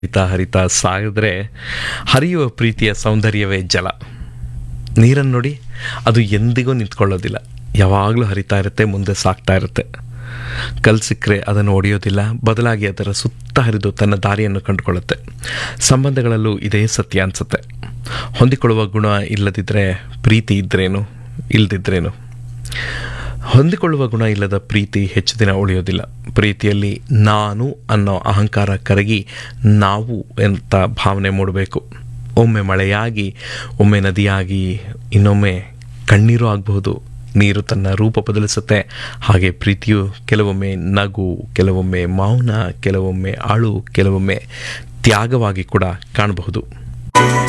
ಹರಿತಾ ಹರಿತಾ ಸಾಗಿದ್ರೆ ಹರಿಯುವ ಪ್ರೀತಿಯ ಸೌಂದರ್ಯವೇ ಜಲ ನೀರನ್ನು ನೋಡಿ ಅದು ಎಂದಿಗೂ ನಿಂತ್ಕೊಳ್ಳೋದಿಲ್ಲ ಯಾವಾಗಲೂ ಹರಿತಾ ಇರುತ್ತೆ ಮುಂದೆ ಸಾಗ್ತಾ ಇರುತ್ತೆ ಕಲ್ ಸಿಕ್ಕರೆ ಅದನ್ನು ಒಡೆಯೋದಿಲ್ಲ ಬದಲಾಗಿ ಅದರ ಸುತ್ತ ಹರಿದು ತನ್ನ ದಾರಿಯನ್ನು ಕಂಡುಕೊಳ್ಳುತ್ತೆ ಸಂಬಂಧಗಳಲ್ಲೂ ಇದೇ ಸತ್ಯ ಅನಿಸುತ್ತೆ ಹೊಂದಿಕೊಳ್ಳುವ ಗುಣ ಇಲ್ಲದಿದ್ದರೆ ಪ್ರೀತಿ ಇದ್ರೇನು ಇಲ್ಲದಿದ್ರೇನು ಹೊಂದಿಕೊಳ್ಳುವ ಗುಣ ಇಲ್ಲದ ಪ್ರೀತಿ ಹೆಚ್ಚು ದಿನ ಉಳಿಯೋದಿಲ್ಲ ಪ್ರೀತಿಯಲ್ಲಿ ನಾನು ಅನ್ನೋ ಅಹಂಕಾರ ಕರಗಿ ನಾವು ಅಂತ ಭಾವನೆ ಮೂಡಬೇಕು ಒಮ್ಮೆ ಮಳೆಯಾಗಿ ಒಮ್ಮೆ ನದಿಯಾಗಿ ಇನ್ನೊಮ್ಮೆ ಕಣ್ಣೀರು ಆಗಬಹುದು ನೀರು ತನ್ನ ರೂಪ ಬದಲಿಸುತ್ತೆ ಹಾಗೆ ಪ್ರೀತಿಯು ಕೆಲವೊಮ್ಮೆ ನಗು ಕೆಲವೊಮ್ಮೆ ಮೌನ ಕೆಲವೊಮ್ಮೆ ಅಳು ಕೆಲವೊಮ್ಮೆ ತ್ಯಾಗವಾಗಿ ಕೂಡ ಕಾಣಬಹುದು